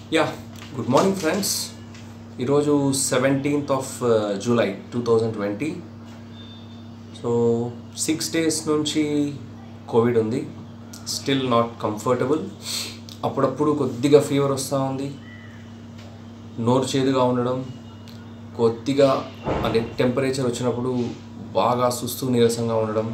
yeah good morning friends ఈరోజు seventeenth of July two thousand twenty so six days నుంచి covid ఉంది still not comfortable అప్పుడప్పుడు కొద్దిగా fever వస్తూ ఉంది నోరు చేదుగా ఉండడం కొద్దిగా అంటే టెంపరేచర్ వచ్చినప్పుడు బాగా సుస్తు నీరసంగా ఉండడం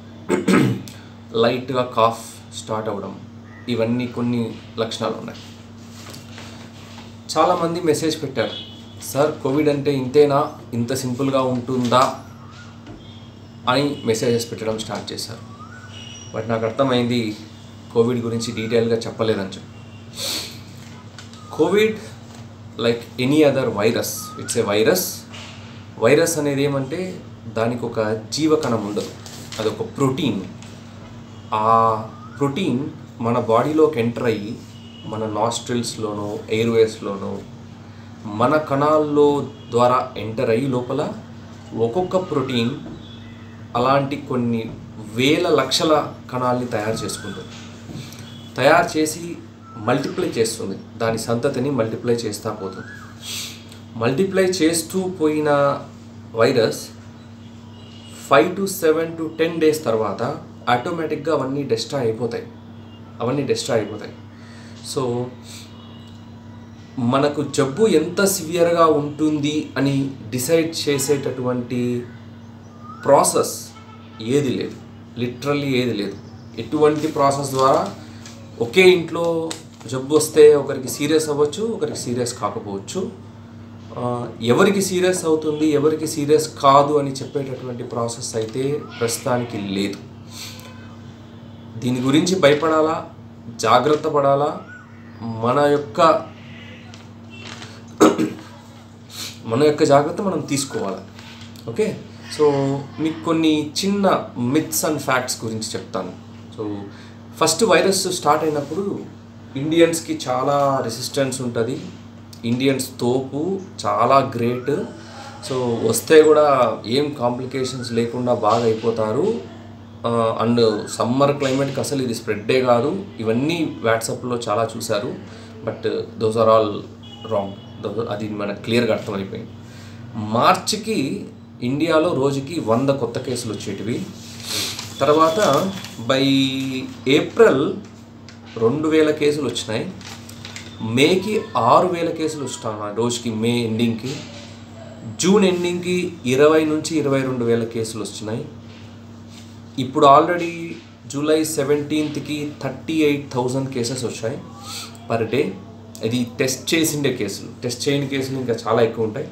లైట్గా కాఫ్ స్టార్ట్ అవ్వడం ఇవన్నీ కొన్ని లక్షణాలు ఉన్నాయి చాలామంది మెసేజ్ పెట్టారు సార్ కోవిడ్ అంటే ఇంతేనా ఇంత సింపుల్గా ఉంటుందా అని మెసేజెస్ పెట్టడం స్టార్ట్ చేశారు బట్ నాకు అర్థమైంది కోవిడ్ గురించి డీటెయిల్గా చెప్పలేదని చెప్పి covid like any other virus it's a virus virus అనేది ఏమంటే దానికి ఒక జీవకణం ఉండదు అదొక ప్రోటీన్ ఆ ప్రోటీన్ మన బాడీలోకి ఎంటర్ అయ్యి మన నాస్ట్రిల్స్లోనో ఎయిర్వేస్లోనో మన కణాల్లో ద్వారా ఎంటర్ అయ్యి లోపల ఒక్కొక్క ప్రోటీన్ అలాంటి కొన్ని వేల లక్షల కణాలని తయారు చేసుకుంటుంది తయారు చేసి మల్టిప్లై చేస్తుంది దాని సంతతిని మల్టిప్లై చేస్తూ పోతుంది మల్టిప్లై చేస్తూ పోయిన virus five to seven to ten days తర్వాత ఆటోమేటిక్గా అవన్నీ డెస్ట్రాయ్ అయిపోతాయి అవన్నీ డెస్ట్రాయ్ అయిపోతాయి సో మనకు జబ్బు ఎంత సివియర్గా ఉంటుంది అని డిసైడ్ చేసేటటువంటి ప్రాసెస్ ఏది లేదు లిటరల్లీ ఏది లేదు ఎటువంటి ప్రాసెస్ ద్వారా ఒకే ఇంట్లో జబ్బు వస్తే ఒకరికి సీరియస్ అవ్వచ్చు ఒకరికి సీరియస్ కాకపోవచ్చు ఆ, ఎవరికి సీరియస్ అవుతుంది ఎవరికి సీరియస్ కాదు అని చెప్పేటటువంటి ప్రాసెస్ అయితే ప్రస్తుతానికి లేదు దీని గురించి భయపడాలా జాగ్రత్త పడాలా మన యొక్క మన యొక్క జాగ్రత్త మనం తీసుకోవాలి ఓకే సో మీకు కొన్ని చిన్న మిత్స్ అండ్ ఫ్యాక్ట్స్ గురించి చెప్తాను సో ఫస్ట్ వైరస్ స్టార్ట్ అయినప్పుడు ఇండియన్స్కి చాలా రెసిస్టెన్స్ ఉంటుంది ఇండియన్స్ తోపు చాలా గ్రేట్ సో వస్తే కూడా ఏం కాంప్లికేషన్స్ లేకుండా బాగా అయిపోతారు అండ్ సమ్మర్ క్లైమేట్కి అసలు ఇది స్ప్రెడ్డే కాదు ఇవన్నీ వాట్సాప్లో చాలా చూశారు but those are all wrong అది మనకు క్లియర్గా అర్థమైపోయింది మార్చికి ఇండియాలో రోజుకి వంద కొత్త కేసులు వచ్చేటివి తర్వాత బై ఏప్రిల్ రెండు వేల కేసులు వచ్చినాయి మేకి ఆరు వేల కేసులు వస్తున్నాయి రోజుకి మే ఎండింగ్కి జూన్ ఎండింగ్కి ఇరవై నుంచి ఇరవై రెండు వేల కేసులు వస్తున్నాయి ఇప్పుడు ఆల్రెడీ జూలై సెవెంటీన్త్కి థర్టీ ఎయిట్ థౌజండ్ కేసెస్ వచ్చాయి పర్ డే ఇది టెస్ట్ చేసిండే కేసులు టెస్ట్ చేయని కేసులు ఇంకా చాలా ఎక్కువ ఉంటాయి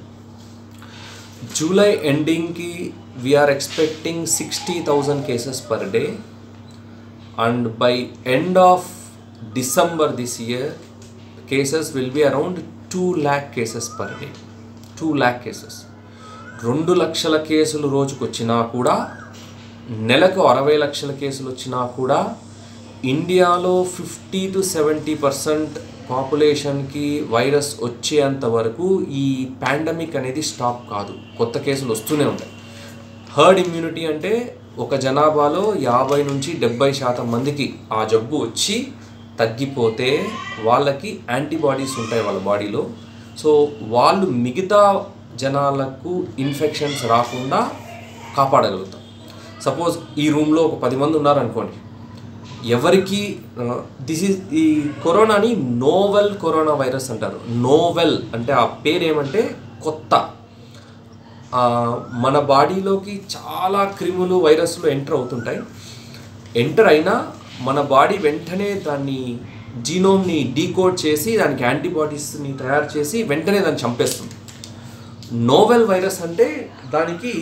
జూలై ఎండింగ్కి we are expecting sixty thousand cases per day and by end of December this year cases will be around two lakh cases per day two lakh cases రెండు లక్షల కేసులు రోజుకు వచ్చినా కూడా నెలకు అరవై లక్షల కేసులు వచ్చినా కూడా ఇండియాలో ఫిఫ్టీ టు సెవెంటీ పర్సెంట్ పాపులేషన్కి వైరస్ వచ్చేంత వరకు ఈ పాండమిక్ అనేది స్టాప్ కాదు కొత్త కేసులు వస్తూనే ఉంటాయి హర్డ్ ఇమ్యూనిటీ అంటే ఒక జనాభాలో యాభై నుంచి డెబ్బై శాతం మందికి ఆ జబ్బు వచ్చి తగ్గిపోతే వాళ్ళకి యాంటీబాడీస్ ఉంటాయి వాళ్ళ బాడీలో సో వాళ్ళు మిగతా జనాలకు ఇన్ఫెక్షన్స్ రాకుండా కాపాడగలుగుతాం సపోజ్ ఈ రూమ్లో ఒక పది మంది ఉన్నారనుకోండి ఎవరికి దిస్ ఈజ్ ఈ కరోనాని నోవెల్ కరోనా వైరస్ అంటారు నోవెల్ అంటే ఆ పేరు ఏమంటే కొత్త ఆ, మన బాడీలోకి చాలా క్రిములు వైరస్లు ఎంటర్ అవుతుంటాయి ఎంటర్ అయినా మన బాడీ వెంటనే దాన్ని జీనోమ్ని డీకోడ్ చేసి దానికి యాంటీబాడీస్ని తయారు చేసి వెంటనే దాన్ని చంపేస్తుంది నోవెల్ వైరస్ అంటే దానికి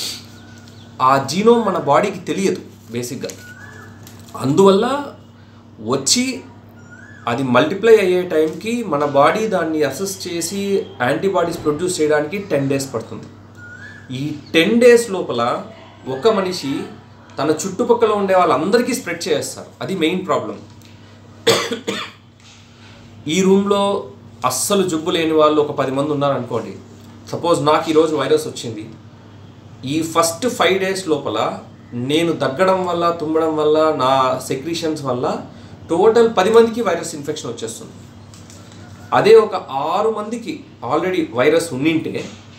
ఆ జీనోమ్ మన బాడీకి తెలియదు బేసిక్గా అందువల్ల వచ్చి అది మల్టిప్లై అయ్యే టైంకి మన బాడీ దాన్ని అసెస్ చేసి యాంటీబాడీస్ ప్రొడ్యూస్ చేయడానికి టెన్ డేస్ పడుతుంది ఈ టెన్ డేస్ లోపల ఒక మనిషి తన చుట్టుపక్కల ఉండే వాళ్ళందరికీ స్ప్రెడ్ చేస్తారు అది మెయిన్ ప్రాబ్లం ఈ రూమ్లో అస్సలు జబ్బు లేని వాళ్ళు ఒక పది మంది ఉన్నారనుకోండి సపోజ్ నాకు ఈరోజు వైరస్ వచ్చింది ఈ ఫస్ట్ ఫైవ్ డేస్ లోపల నేను దగ్గడం వల్ల తుమ్మడం వల్ల నా సెక్రీషన్స్ వల్ల టోటల్ పది మందికి వైరస్ ఇన్ఫెక్షన్ వచ్చేస్తుంది అదే ఒక ఆరు మందికి ఆల్రెడీ వైరస్ ఉండింటే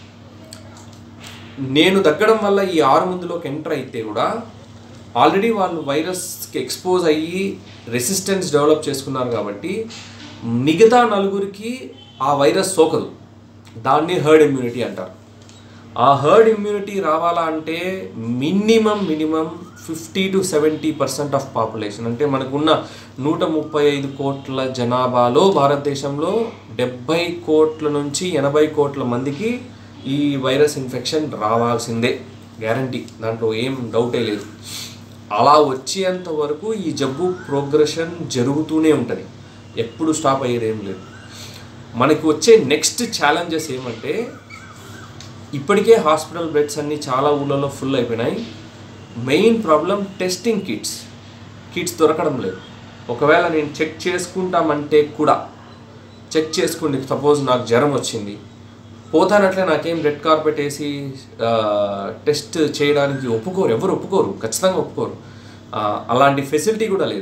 నేను తగ్గడం వల్ల ఈ ఆరు మందిలోకి ఎంటర్ అయితే కూడా ఆల్రెడీ వాళ్ళు వైరస్కి ఎక్స్పోజ్ అయ్యి రెసిస్టెన్స్ డెవలప్ చేసుకున్నారు కాబట్టి మిగతా నలుగురికి ఆ వైరస్ సోకదు దాన్ని హర్డ్ ఇమ్యూనిటీ అంటారు ఆ హర్డ్ ఇమ్యూనిటీ రావాలా అంటే minimum minimum fifty to seventy percent of population అంటే మనకున్న నూట ముప్పై ఐదు కోట్ల జనాభాలో భారతదేశంలో డెబ్బై కోట్ల నుంచి ఎనభై కోట్ల మందికి ఈ వైరస్ ఇన్ఫెక్షన్ రావాల్సిందే గ్యారంటీ దాంట్లో ఏం డౌటే లేదు అలా వచ్చేంత వరకు ఈ జబ్బు ప్రోగ్రెషన్ జరుగుతూనే ఉంటుంది ఎప్పుడు స్టాప్ అయ్యేది ఏం లేదు మనకు వచ్చే నెక్స్ట్ ఛాలెంజెస్ ఏమంటే ఇప్పటికే హాస్పిటల్ బెడ్స్ అన్నీ చాలా ఊళ్ళలో ఫుల్ అయిపోయినాయి main problem testing kits kits దొరకడం లేదు ఒకవేళ నేను చెక్ చేసుకుంటామంటే కూడా చెక్ చేసుకోండి సపోజ్ నాకు జ్వరం వచ్చింది పోతానట్లే నాకేం రెడ్ కార్పెట్ వేసి ఆ, టెస్ట్ చేయడానికి ఒప్పుకోరు ఎవరు ఒప్పుకోరు ఖచ్చితంగా ఒప్పుకోరు ఆ, అలాంటి ఫెసిలిటీ కూడా లేదు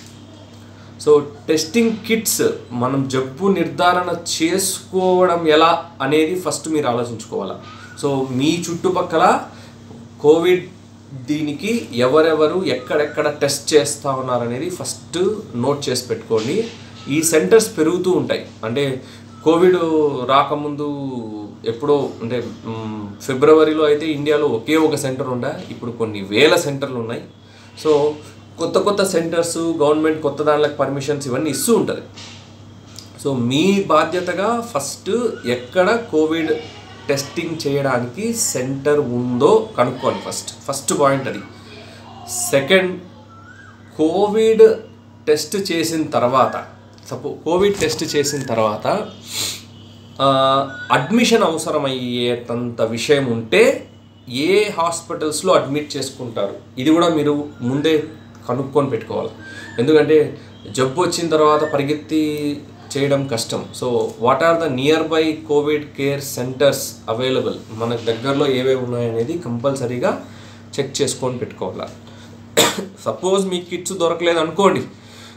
సో టెస్టింగ్ కిట్స్ మనం జబ్బు నిర్ధారణ చేసుకోవడం ఎలా అనేది ఫస్ట్ మీరు ఆలోచించుకోవాలి సో మీ చుట్టుపక్కల కోవిడ్ దీనికి ఎవరెవరు ఎక్కడెక్కడ టెస్ట్ చేస్తూ ఉన్నారనేది ఫస్ట్ నోట్ చేసి పెట్టుకోండి ఈ సెంటర్స్ పెరుగుతూ ఉంటాయి అంటే కోవిడ్ రాకముందు ఎప్పుడో అంటే మ్, ఫిబ్రవరిలో అయితే ఇండియాలో ఒకే ఒక సెంటర్ ఉండే ఇప్పుడు కొన్ని వేల సెంటర్లు ఉన్నాయి సో కొత్త కొత్త సెంటర్స్ గవర్నమెంట్ కొత్త దాంట్లకు పర్మిషన్స్ ఇవన్నీ ఇస్తూ ఉంటుంది సో మీ బాధ్యతగా ఫస్ట్ ఎక్కడ కోవిడ్ టెస్టింగ్ చేయడానికి సెంటర్ ఉందో కనుక్కోండి ఫస్ట్ ఫస్ట్ పాయింట్ అది సెకండ్ కోవిడ్ టెస్ట్ చేసిన తర్వాత సపో కోవిడ్ టెస్ట్ చేసిన తర్వాత ఆ, అడ్మిషన్ అవసరమయ్యేటంత విషయం ఉంటే ఏ హాస్పిటల్స్లో అడ్మిట్ చేసుకుంటారు ఇది కూడా మీరు ముందే కనుక్కొని పెట్టుకోవాలి ఎందుకంటే జబ్బు వచ్చిన తర్వాత పరిగెత్తి చేయడం కష్టం so what are the nearby covid care centres available మన దగ్గరలో ఏవేవి ఉన్నాయనేది కంపల్సరీగా చెక్ చేసుకొని పెట్టుకోవాలి సపోజ్ మీకు కిట్స్ దొరకలేదు అనుకోండి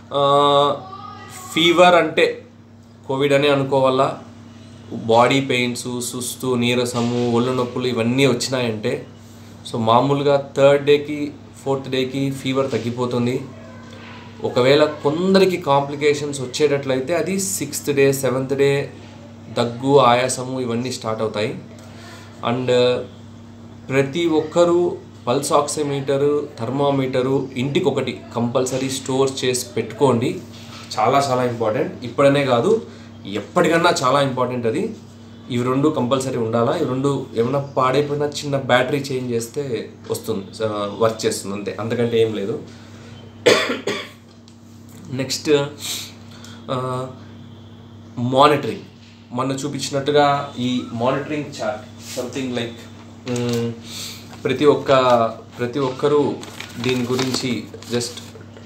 ఫీవర్ అంటే కోవిడ్ అనే అనుకోవాలా బాడీ పెయిన్స్ సుస్తు నీరసము ఒళ్ళు నొప్పులు ఇవన్నీ వచ్చినాయంటే సో మామూలుగా థర్డ్ డేకి ఫోర్త్ డేకి ఫీవర్ తగ్గిపోతుంది ఒకవేళ కొందరికి కాంప్లికేషన్స్ వచ్చేటట్లయితే అది సిక్స్త్ డే సెవెంత్ డే దగ్గు ఆయాసము ఇవన్నీ స్టార్ట్ అవుతాయి అండ్ ప్రతి ఒక్కరూ పల్స్ ఆక్సిమీటరు థర్మామీటరు ఇంటికి ఒకటి కంపల్సరీ స్టోర్ చేసి పెట్టుకోండి చాలా చాలా ఇంపార్టెంట్ ఇప్పుడనే కాదు ఎప్పటికన్నా చాలా ఇంపార్టెంట్ అది ఇవి రెండు కంపల్సరీ ఉండాలా ఇవి రెండు ఏమైనా పాడైపోయినా చిన్న బ్యాటరీ చేంజ్ చేస్తే వస్తుంది వర్క్ చేస్తుంది అంతే అంతకంటే ఏం లేదు నెక్స్ట్ మానిటరింగ్ మొన్న చూపించినట్టుగా ఈ మానిటరింగ్ చార్ట్ సంథింగ్ లైక్ ప్రతి ఒక్క ప్రతి ఒక్కరూ దీని గురించి జస్ట్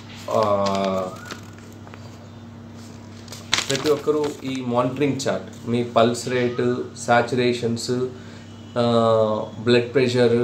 ప్రతి ఒక్కరూ ఈ మానిటరింగ్ చార్ట్ మీ pulse rate saturations blood pressure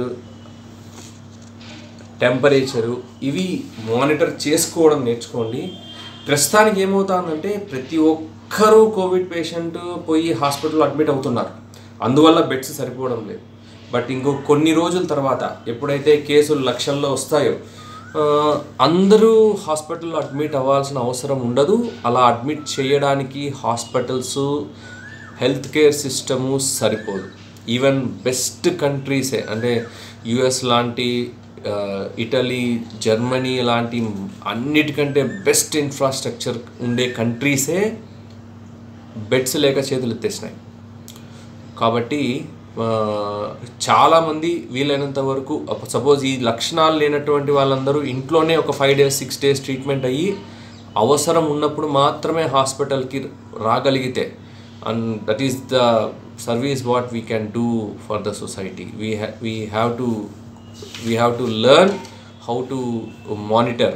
temperature ఇవి మానిటర్ చేసుకోవడం నేర్చుకోండి ప్రస్తుతానికి ఏమవుతుందంటే ప్రతి ఒక్కరూ కోవిడ్ పేషెంట్ పోయి హాస్పిటల్లో అడ్మిట్ అవుతున్నారు అందువల్ల బెడ్స్ సరిపోవడం లేదు బట్ ఇంకో కొన్ని రోజుల తర్వాత ఎప్పుడైతే కేసులు లక్షల్లో వస్తాయో ఆ, అందరూ హాస్పిటల్లో అడ్మిట్ అవ్వాల్సిన అవసరం ఉండదు అలా అడ్మిట్ చేయడానికి హాస్పిటల్స్ హెల్త్ కేర్ సిస్టము సరిపోదు ఈవెన్ బెస్ట్ కంట్రీసే అంటే యుఎస్ లాంటి ఆ, ఇటలీ జర్మనీ లాంటి అన్నిటికంటే బెస్ట్ ఇన్ఫ్రాస్ట్రక్చర్ ఉండే కంట్రీసే బెడ్స్ లేక చేతులు ఎత్తేసినాయి కాబట్టి ఆ, చాలామంది వీలైనంత వరకు సపోజ్ ఈ లక్షణాలు లేనటువంటి వాళ్ళందరూ ఇంట్లోనే ఒక five days six days treatment అయ్యి అవసరం ఉన్నప్పుడు మాత్రమే హాస్పిటల్కి రాగలిగితే and that is the service what we can do for the society we we have to we have to learn how to monitor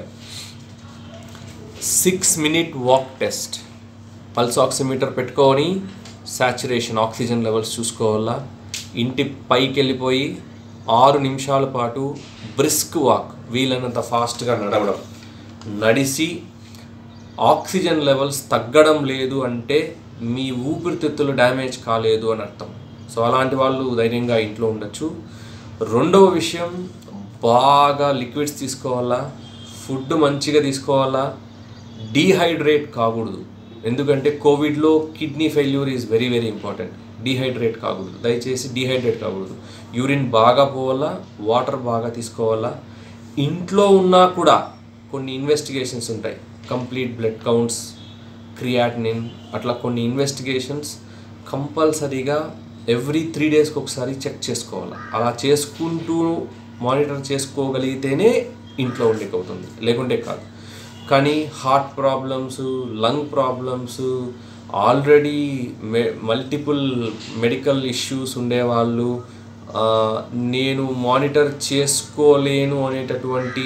six minute walk test pulse oximeter పెట్టుకొని saturation oxygen levels చూసుకోవాలా ఇంటి పైకి వెళ్ళిపోయి ఆరు నిమిషాల పాటు brisk walk వీలైనంత ఫాస్ట్గా నడవడం నడిచి ఆక్సిజన్ లెవెల్స్ తగ్గడం లేదు అంటే మీ ఊపిరితిత్తులు డ్యామేజ్ కాలేదు అని అర్థం సో అలాంటి వాళ్ళు ధైర్యంగా ఇంట్లో ఉండొచ్చు రెండవ విషయం బాగా లిక్విడ్స్ తీసుకోవాలా ఫుడ్ మంచిగా తీసుకోవాలా డీహైడ్రేట్ కాకూడదు ఎందుకంటే కోవిడ్లో kidney failure is very very important dehydrate కాకూడదు దయచేసి డీహైడ్రేట్ కాకూడదు యూరిన్ బాగా పోవాలా వాటర్ బాగా తీసుకోవాలా ఇంట్లో ఉన్నా కూడా కొన్ని ఇన్వెస్టిగేషన్స్ ఉంటాయి కంప్లీట్ బ్లడ్ కౌంట్స్ క్రియాటినిన్ అట్లా కొన్ని ఇన్వెస్టిగేషన్స్ కంపల్సరీగా ఎవ్రీ త్రీ డేస్కి ఒకసారి చెక్ చేసుకోవాలి అలా చేసుకుంటూ మానిటర్ చేసుకోగలిగితేనే ఇంట్లో ఉండేకవుతుంది లేకుంటే కాదు కానీ heart problems lung problems already మె మల్టిపుల్ మెడికల్ ఇష్యూస్ ఉండేవాళ్ళు ఆ, నేను మానిటర్ చేసుకోలేను అనేటటువంటి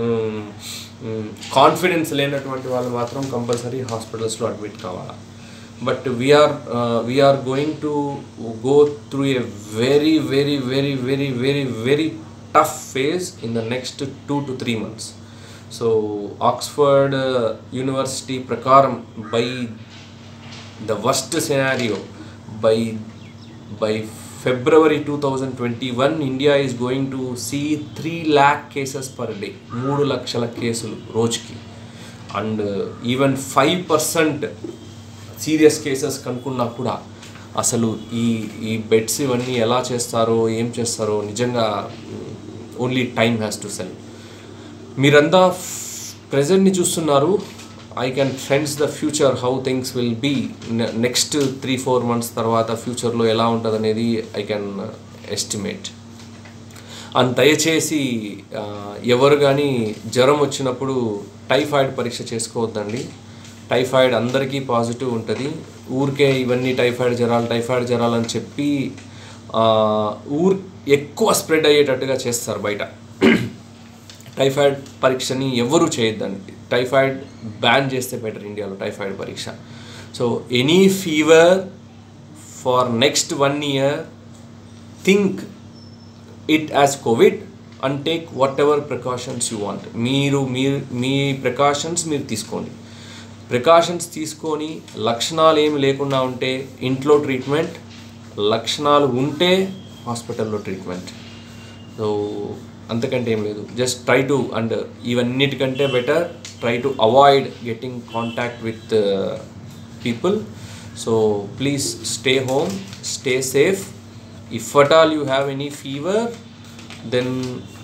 కాన్ఫిడెన్స్ లేనటువంటి వాళ్ళు మాత్రం కంపల్సరీ హాస్పిటల్స్లో అడ్మిట్ కావాలా but we are we are going to go through a very very very very very very tough phase in the next two to three months so Oxford University ప్రకారం by the worst scenario by by February 2021 India is going to see 3 lakh cases per day మూడు లక్షల కేసులు రోజుకి and even five percent serious cases కనుక్కున్నా కూడా అసలు ఈ ఈ బెడ్స్ ఇవన్నీ ఎలా చేస్తారో ఏం చేస్తారో నిజంగా only time has to tell మీరంతా ప్రజెంట్ని చూస్తున్నారు I can friends the future how things will be next three four months తర్వాత ఫ్యూచర్లో ఎలా ఉంటుంది అనేది ఐ కెన్ ఎస్టిమేట్ అండ్ దయచేసి ఆ, ఎవరు కానీ జ్వరం వచ్చినప్పుడు టైఫాయిడ్ పరీక్ష చేసుకోవద్దండి టైఫాయిడ్ అందరికీ పాజిటివ్ ఉంటుంది ఊరికే ఇవన్నీ టైఫాయిడ్ జ్వరాలు టైఫాయిడ్ జ్వరాలు అని చెప్పి ఆ, ఊర్ ఎక్కువ స్ప్రెడ్ అయ్యేటట్టుగా చేస్తారు బయట టైఫాయిడ్ పరీక్షని ఎవరు చేయొద్దండి టైఫాయిడ్ బ్యాన్ చేస్తే బెటర్ ఇండియాలో టైఫాయిడ్ పరీక్ష so any fever for next one year think it as covid and take whatever precautions you want మీరు మీరు మీ ప్రికాషన్స్ మీరు తీసుకోండి ప్రికాషన్స్ తీసుకొని లక్షణాలు ఏమి లేకుండా ఉంటే ఇంట్లో ట్రీట్మెంట్ లక్షణాలు ఉంటే హాస్పిటల్లో ట్రీట్మెంట్ సో అంతకంటే ఏం లేదు జస్ట్ ట్రై టు అండ్ ఇవన్నిటికంటే better try to avoid getting contact with people so please stay home stay safe if at all you have any fever then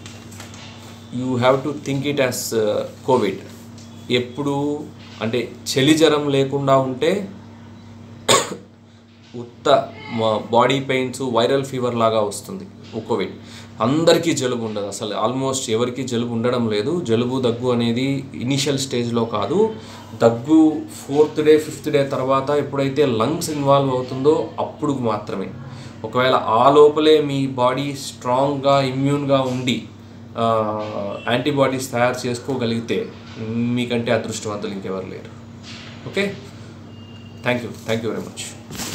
you have to think it as covid ఎప్పుడు అంటే చలి జ్వరం లేకుండా ఉంటే ఉత్త body pains viral fever లాగా వస్తుంది Covid అందరికీ జలుబు ఉండదు అసలు ఆల్మోస్ట్ ఎవరికి జలుబు ఉండడం లేదు జలుబు దగ్గు అనేది ఇనిషియల్ స్టేజ్లో కాదు దగ్గు ఫోర్త్ డే ఫిఫ్త్ డే తర్వాత ఎప్పుడైతే లంగ్స్ ఇన్వాల్వ్ అవుతుందో అప్పుడు మాత్రమే ఒకవేళ ఆ లోపలే మీ బాడీ స్ట్రాంగ్గా ఇమ్యూన్గా ఉండి యాంటీబాడీస్ తయారు చేసుకోగలిగితే మీకంటే అదృష్టవంతులు ఇంకెవరు లేరు okay thank you thank you very much